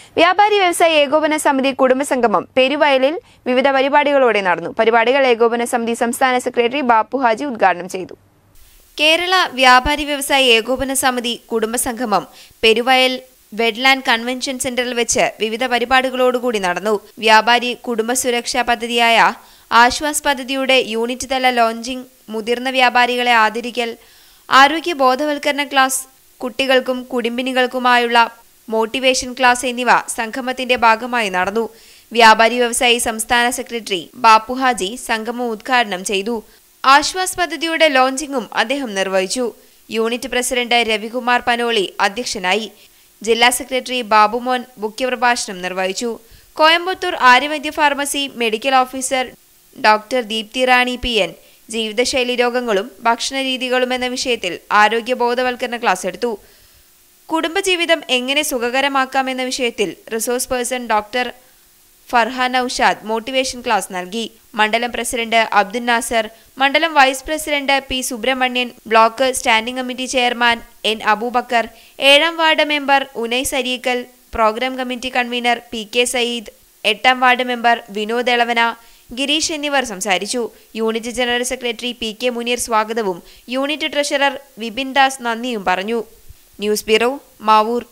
വ്യാപാരി വ്യവസായ ഏകോപന സമിതി കുടുംബസംഗമം പെരുവയലിൽ വിവിധ പരിപാടികളോടെ നടന്നു പരിപാടികൾ ഏകോപന സമിതി സംസ്ഥാന സെക്രട്ടറി ബാപ്പു ഹാജി ഉദ്ഘാടനം ചെയ്തു കേരള വ്യാപാരി വ്യവസായ ഏകോപന സമിതി കുടുംബസംഗമം പെരുവയൽ വെഡ്ലാൻഡ് കൺവെൻഷൻ സെന്ററിൽ വെച്ച് വിവിധ പരിപാടികളോടുകൂടി നടന്നു വ്യാപാരി കുടുംബ സുരക്ഷാ പദ്ധതിയായ ആശ്വാസ് പദ്ധതിയുടെ യൂണിറ്റ് തല ലോഞ്ചിംഗ് മുതിർന്ന വ്യാപാരികളെ ആദരിക്കൽ ആരോഗ്യ ബോധവൽക്കരണ ക്ലാസ് കുട്ടികൾക്കും കുടുംബിനികൾക്കുമായുള്ള മോട്ടിവേഷൻ ക്ലാസ് എന്നിവ സംഗമത്തിന്റെ ഭാഗമായി നടന്നു വ്യാപാരി വ്യവസായി സംസ്ഥാന സെക്രട്ടറി ബാപ്പു ഹാജി സംഗമം ഉദ്ഘാടനം ചെയ്തു ആശ്വാസ് പദ്ധതിയുടെ ലോഞ്ചിങ്ങും അദ്ദേഹം നിർവഹിച്ചു യൂണിറ്റ് പ്രസിഡന്റ് രവികുമാർ പനോളി അധ്യക്ഷനായി ജില്ലാ സെക്രട്ടറി ബാബുമോൻ മുഖ്യപ്രഭാഷണം നിർവഹിച്ചു Coimbatore Aryavaidya pharmacy medical officer doctor Deepthi Rani P N ജീവിതശൈലി രോഗങ്ങളും ഭക്ഷണരീതികളും എന്ന വിഷയത്തിൽ ആരോഗ്യ ബോധവൽക്കരണ ക്ലാസ് എടുത്തു കുടുംബജീവിതം എങ്ങനെ സുഖകരമാക്കാം എന്ന വിഷയത്തിൽ resource person doctor Farhan Aushad motivation class നൽകി മണ്ഡലം പ്രസിഡന്റ് അബ്ദുൽ നാസർ മണ്ഡലം vice president P Subramanian block standing committee chairman N Abubakar ഏഴാം ward member Unais Areekkal programme committee convener P K Sayyid എട്ടാം വാർഡ് മെമ്പർ വിനോദ് എളവന ഗിരീഷ് എന്നിവർ സംസാരിച്ചു unit general secretary P K Muneer സ്വാഗതവും യൂണിറ്റ് ട്രഷറർ വിപിൻ ദാസ് നന്ദിയും പറഞ്ഞു ന്യൂസ് ബ്യൂറോ മാവൂർ